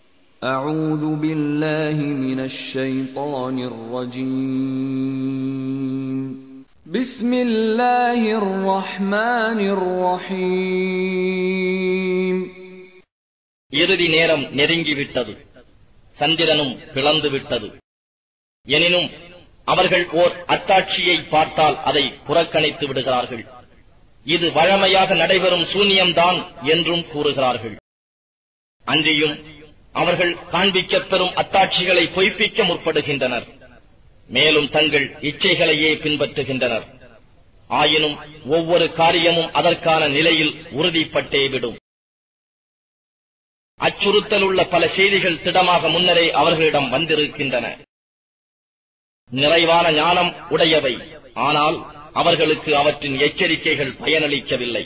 أعوذ بالله من الشيطان الرجيم بسم الله الرحمن الرحيم இறுதி நேரம் நெருங்கிவிட்டது சந்திரனும் பிளந்து விட்டது எனினும் அவர்கள் ஓர் அத்தாட்சியை பார்த்தால் அதை புறக்கணித்து விடுகிறார்கள் இது வழமையாக நடைபெறும் சூன்யம்தான் என்றும் கூறுகிறார்கள் அன்றியும் அவர்கள் காண்பிக்கப் பெறும் அத்தாட்சிகளை பொய்ப்பிக்க முற்படுகின்றனர் மேலும் தங்கள் இச்சைகளையே பின்பற்றுகின்றனர் ஆயினும் ஒவ்வொரு காரியமும் அதற்கான நிலையில் உறுதிப்பட்டே விடும் அச்சுறுத்தலுள்ள பல செய்திகள் திடமாக முன்னரே அவர்களிடம் வந்திருக்கின்றன நிறைவான ஞானம் உடையவை ஆனால் அவர்களுக்கு அவற்றின் எச்சரிக்கைகள் பயனளிக்கவில்லை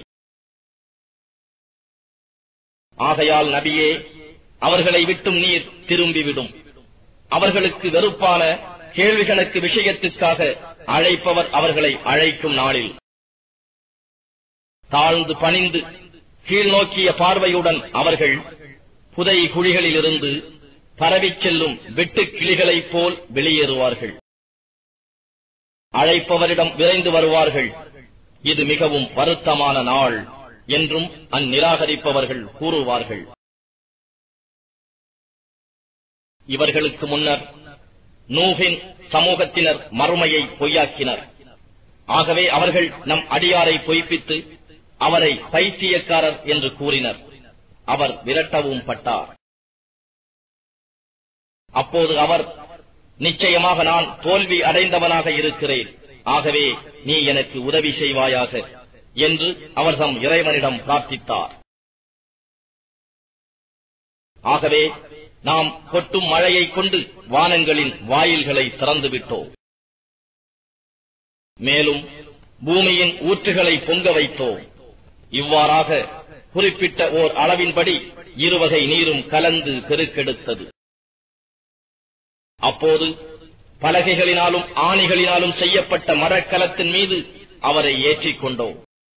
ஆகையால் நபியே அவர்களை விட்டும் நீர் திரும்பிவிடும் அவர்களுக்கு வெறுப்பான கேள்விகளுக்கு விஷயத்துக்காக அழைப்பவர் அவர்களை அழைக்கும் நாளில் தாழ்ந்து பணிந்து கீழ்நோக்கிய பார்வையுடன் அவர்கள் புதை குழிகளிலிருந்து பரவிச் செல்லும் வெட்டுக் கிளிகளைப் போல் வெளியேறுவார்கள் அழைப்பவரிடம் விரைந்து வருவார்கள் இது மிகவும் வருத்தமான நாள் என்றும் அந்நிராகரிப்பவர்கள் கூறுவார்கள் இவர்களுக்கு முன்னர் நூகின் சமூகத்தினர் மறுமையை பொய்யாக்கினர் ஆகவே அவர்கள் நம் அடியாரை பொய்ப்பித்து அவரை பைத்தியக்காரர் என்று கூறினர் அவர் விரட்டவும் பட்டார் அப்போது அவர் நிச்சயமாக நான் தோல்வி அடைந்தவனாக இருக்கிறேன் ஆகவே நீ எனக்கு உதவி செய்வாயாக என்று அவர் தம் இறைவனிடம் பிரார்த்தித்தார் ஆகவே நாம் கொட்டும் மழையை கொண்டு வானங்களின் வாயில்களை திறந்துவிட்டோம் மேலும் பூமியின் ஊற்றுகளை பொங்க வைத்தோம் இவ்வாறாக குறிப்பிட்ட ஓர் அளவின்படி இருவகை நீரும் கலந்து பெருக்கெடுத்தது அப்போது பலகைகளினாலும் ஆணிகளினாலும் செய்யப்பட்ட மரக்கலத்தின் மீது அவரை ஏற்றிக் கொண்டோம்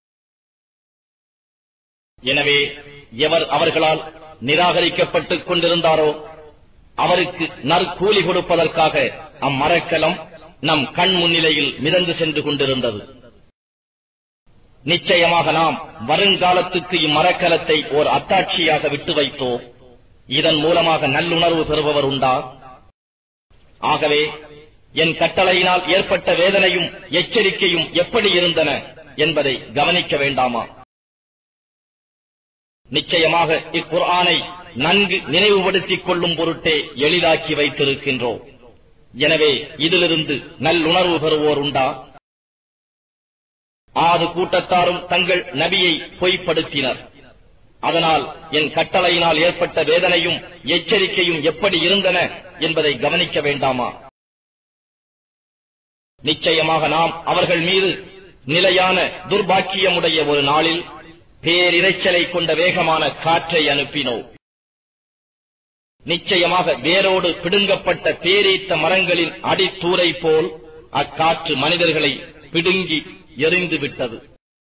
எனவே எவர் அவர்களால் நிராகரிக்கப்பட்டுக் கொண்டிருந்தாரோ அவருக்கு நற்கூலி கொடுப்பதற்காக அம்மரக்கலம் நம் கண் முன்னிலையில் மிதந்து சென்று கொண்டிருந்தது நிச்சயமாக நாம் வருங்காலத்துக்கு இம்மரக்கலத்தை ஓர் அத்தாட்சியாக விட்டு வைத்தோம் இதன் மூலமாக நல்லுணர்வு பெறுபவர் உண்டா ஆகவே என் கட்டளையினால் ஏற்பட்ட வேதனையும் எச்சரிக்கையும் எப்படி இருந்தன என்பதை கவனிக்க வேண்டாமா நிச்சயமாக இக்குர்ஆனை நன்கு நினைவுபடுத்திக் கொள்ளும் பொருட்டே எளிதாக்கி வைத்திருக்கின்றோம் எனவே இதிலிருந்து நல்லுணர்வு பெறுவோர் உண்டா ஆது கூட்டத்தாரும் தங்கள் நபியை பொய்ப்படுத்தினர் அதனால் என் கட்டளையினால் ஏற்பட்ட வேதனையும் எச்சரிக்கையும் எப்படி இருந்தன என்பதை கவனிக்க வேண்டாமா நிச்சயமாக நாம் அவர்கள் மீது நிலையான துர்பாக்கியமுடைய ஒரு நாளில் பேரிரைச்சலை கொண்ட வேகமான காற்றை அனுப்பினோம் நிச்சயமாக வேரோடு பிடுங்கப்பட்ட பேரீத்த மரங்களின் அடித்தூரை போல் அக்காற்று மனிதர்களை பிடுங்கி எரிந்து விட்டது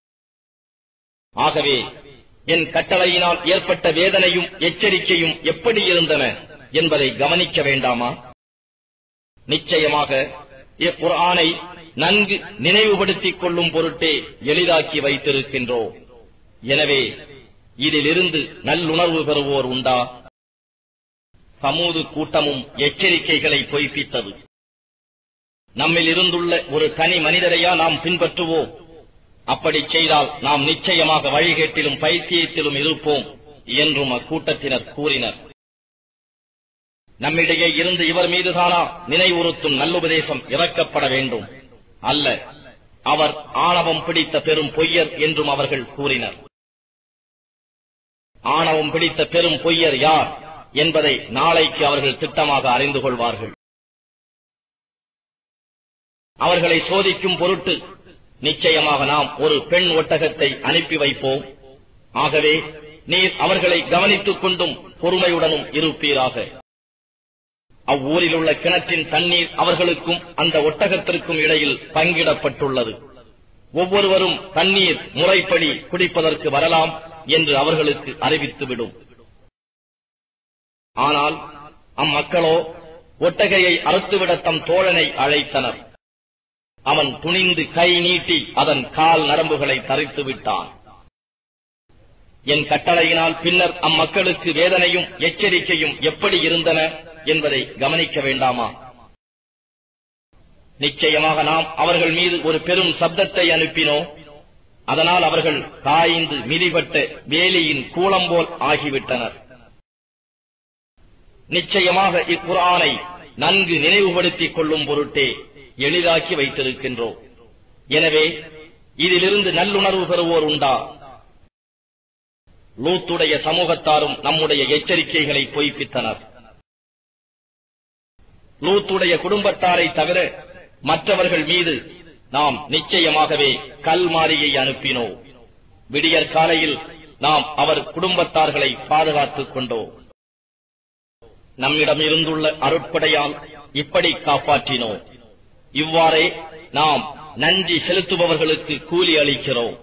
ஆகவே என் கட்டளையினால் ஏற்பட்ட வேதனையும் எச்சரிக்கையும் எப்படி இருந்தன என்பதை கவனிக்க வேண்டாமா நிச்சயமாக இக்குர்ஆனை நன்கு நினைவுபடுத்திக் கொள்ளும் பொருட்டே எளிதாக்கி வைத்திருக்கின்றோம் எனவே இதிலிருந்து நல்லுணர்வு பெறுவோர் உண்டா சமூது கூட்டமும் எச்சரிக்கைகளை பொய்ப்பித்தது நம்மில் இருந்துள்ள ஒரு தனி மனிதரையா நாம் பின்பற்றுவோம் அப்படி செய்தால் நாம் நிச்சயமாக வழிகேட்டிலும் பைத்தியத்திலும் இருப்போம் என்றும் அக்கூட்டத்தினர் கூறினர் நம்மிடையே இருந்து இவர் மீதுதானா நினைவுறுத்தும் நல்லுபதேசம் இறக்கப்பட வேண்டும் அல்ல அவர் ஆணவம் பிடித்த பெரும் பொய்யர் என்றும் அவர்கள் கூறினர் ஆணவம் பிடித்த பெரும் பொய்யர் யார் என்பதை நாளைக்கு அவர்கள் திட்டமாக அறிந்து கொள்வார்கள் அவர்களை சோதிக்கும் பொருட்டு நிச்சயமாக நாம் ஒரு பெண் ஒட்டகத்தை அனுப்பி வைப்போம் ஆகவே நீர் அவர்களை கவனித்துக் கொண்டும் பொறுமையுடனும் இருப்பீராக அவ்வூரில் உள்ள கிணற்றின் தண்ணீர் அவர்களுக்கும் அந்த ஒட்டகத்திற்கும் இடையில் பங்கிடப்பட்டுள்ளது ஒவ்வொருவரும் தண்ணீர் முறைப்படி குடிப்பதற்கு வரலாம் என்று அவர்களுக்கு அறிவித்துவிடும் ஆனால் அம்மக்களோ ஒட்டகையை அறுத்துவிட தம் தோழனை அழைத்தனர் அவன் துணிந்து கை நீட்டி அதன் கால் நரம்புகளை தரித்து விட்டான் என் கட்டளையினால் பின்னர் அம்மக்களுக்கு வேதனையும் எச்சரிக்கையும் எப்படி இருந்தன என்பதை கவனிக்க வேண்டாமா நிச்சயமாக நாம் அவர்கள் மீது ஒரு பெரும் சப்தத்தை அனுப்பினோம் அதனால் அவர்கள் காய்ந்து மிதிபட்ட வேலியின் கூலம்போல் ஆகிவிட்டனர் நிச்சயமாக இக்குரானை நன்கு நினைவுபடுத்திக் கொள்ளும் பொருட்டே எளிதாக்கி வைத்திருக்கின்றோம் எனவே இதிலிருந்து நல்லுணர்வு பெறுவோர் உண்டா லூத்துடைய சமூகத்தாரும் நம்முடைய எச்சரிக்கைகளை பொய்ப்பித்தனர் லூத்துடைய குடும்பத்தாரை தவிர மற்றவர்கள் மீது நாம் நிச்சயமாகவே கல்மாரியை அனுப்பினோம் விடியற் காலையில் நாம் அவர் குடும்பத்தார்களை பாதுகாத்துக் கொண்டோம் நம்மிடம் இருந்துள்ள அருட்படையால் இப்படி காப்பாற்றினோம் இவ்வாறே நாம் நன்றி செலுத்துபவர்களுக்கு கூலி அளிக்கிறோம்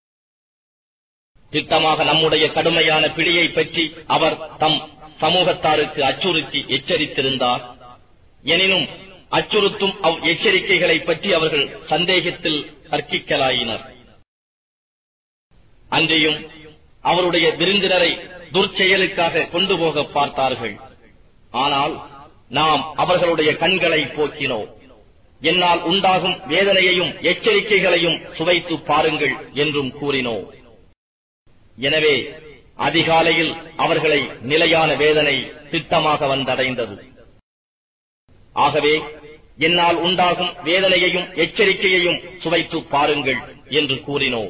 திட்டமாக நம்முடைய கடுமையான பிடியை பற்றி அவர் தம் சமூகத்தாருக்கு அச்சுறுத்தி எச்சரித்திருந்தார் எனினும் அச்சுறுத்தும் அவ் எச்சரிக்கைகளை பற்றி அவர்கள் சந்தேகத்தில் தர்க்கிக்கலாயினர் அன்றையும் அவருடைய விருந்தினரை துர்ச்செயலுக்காக கொண்டு போக பார்த்தார்கள் ஆனால் நாம் அவர்களுடைய கண்களை போக்கினோம் என்னால் உண்டாகும் வேதனையையும் எச்சரிக்கைகளையும் சுவைத்து பாருங்கள் என்றும் கூறினோம் எனவே அதிகாலையில் அவர்களை நிலையான வேதனை திட்டமாக வந்தடைந்தது ஆகவே என்னால் உண்டாகும் வேதனையையும் எச்சரிக்கையையும் சுவைத்து பாருங்கள் என்று கூறினோம்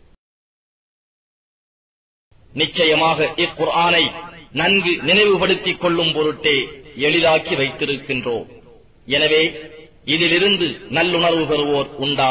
நிச்சயமாக இக்குர்ஆனை நன்கு நினைவுபடுத்திக் கொள்ளும் பொருட்டே எளிதாக்கி வைத்திருக்கின்றோம் எனவே இதிலிருந்து நல்லுணர்வு பெறுவோர் உண்டா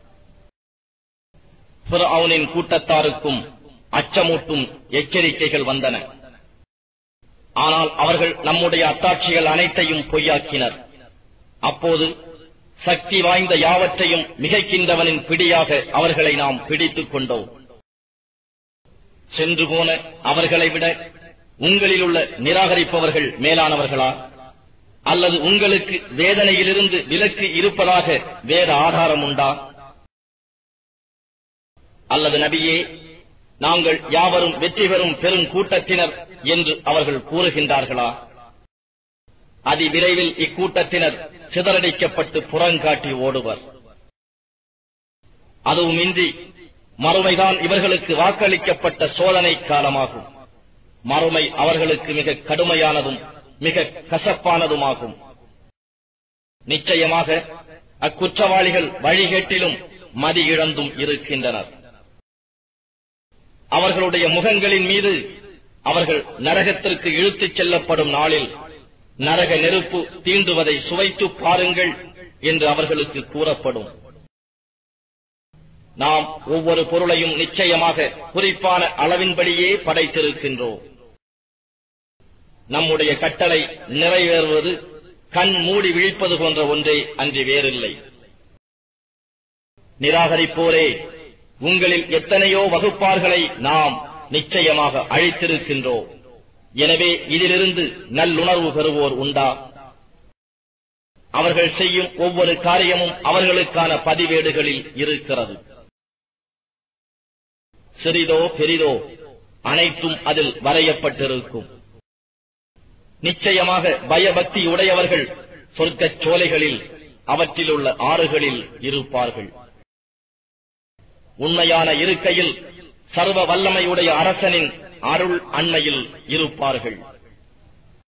ஃபிர்அவுனின் கூட்டத்தாருக்கும் அச்சமூட்டும் எச்சரிக்கைகள் வந்தன ஆனால் அவர்கள் நம்முடைய அத்தாட்சிகள் அனைத்தையும் பொய்யாக்கினர் அப்போது சக்தி வாய்ந்த யாவற்றையும் மிகைக்கின்றவனின் பிடியாக அவர்களை நாம் பிடித்துக் கொண்டோம் சென்று போன அவர்களை விட உங்களில் உள்ள நிராகரிப்பவர்கள் மேலானவர்களா அல்லது உங்களுக்கு வேதனையிலிருந்து விலக்கு இருப்பதாக வேத ஆதாரம் உண்டா அல்லது நபியே நாங்கள் யாவரும் வெற்றி பெறும் பெரும் கூட்டத்தினர் என்று அவர்கள் கூறுகின்றார்களா அதிவிரைவில் இக்கூட்டத்தினர் சிதறடிக்கப்பட்டு புறங்காட்டி ஓடுவர் அதுவுமின்றி மறுமைதான் இவர்களுக்கு வாக்களிக்கப்பட்ட சோதனை காலமாகும் மறுமை அவர்களுக்கு மிக கடுமையானதும் மிக கசப்பானதுமாகும் நிச்சயமாக அக்குற்றவாளிகள் வழிகேட்டிலும் மதி இழந்தும் இருக்கின்றனர் அவர்களுடைய முகங்களின் மீது அவர்கள் நரகத்திற்கு இழுத்துச் செல்லப்படும் நாளில் நரக நெருப்பு தீண்டுவதை சுவைத்து பாருங்கள் என்று அவர்களுக்கு கூறப்படும் நாம் ஒவ்வொரு பொருளையும் நிச்சயமாக குறிப்பான அளவின்படியே படைத்திருக்கின்றோம் நம்முடைய கட்டளை நிறைவேறுவது கண் மூடி விழிப்பது போன்ற ஒன்றே அன்றி வேறில்லை நிராகரிப்போரே உங்களில் எத்தனையோ வகுப்பார்களை நாம் நிச்சயமாக அழித்திருக்கின்றோம் எனவே இதிலிருந்து நல்லுணர்வு பெறுவோர் உண்டா அவர்கள் செய்யும் ஒவ்வொரு காரியமும் அவர்களுக்கான பதிவேடுகளில் இருக்கிறது சிறிதோ பெரிதோ அனைத்தும் அதில் வரையப்பட்டிருக்கும் நிச்சயமாக பயபக்தி உடையவர்கள் சொர்க்கச் சோலைகளில் அவற்றிலுள்ள ஆறுகளில் இருப்பார்கள் உண்மையான இருக்கையில் சர்வ வல்லமையுடைய அரசனின் அருள் அண்மையில் இருப்பார்கள்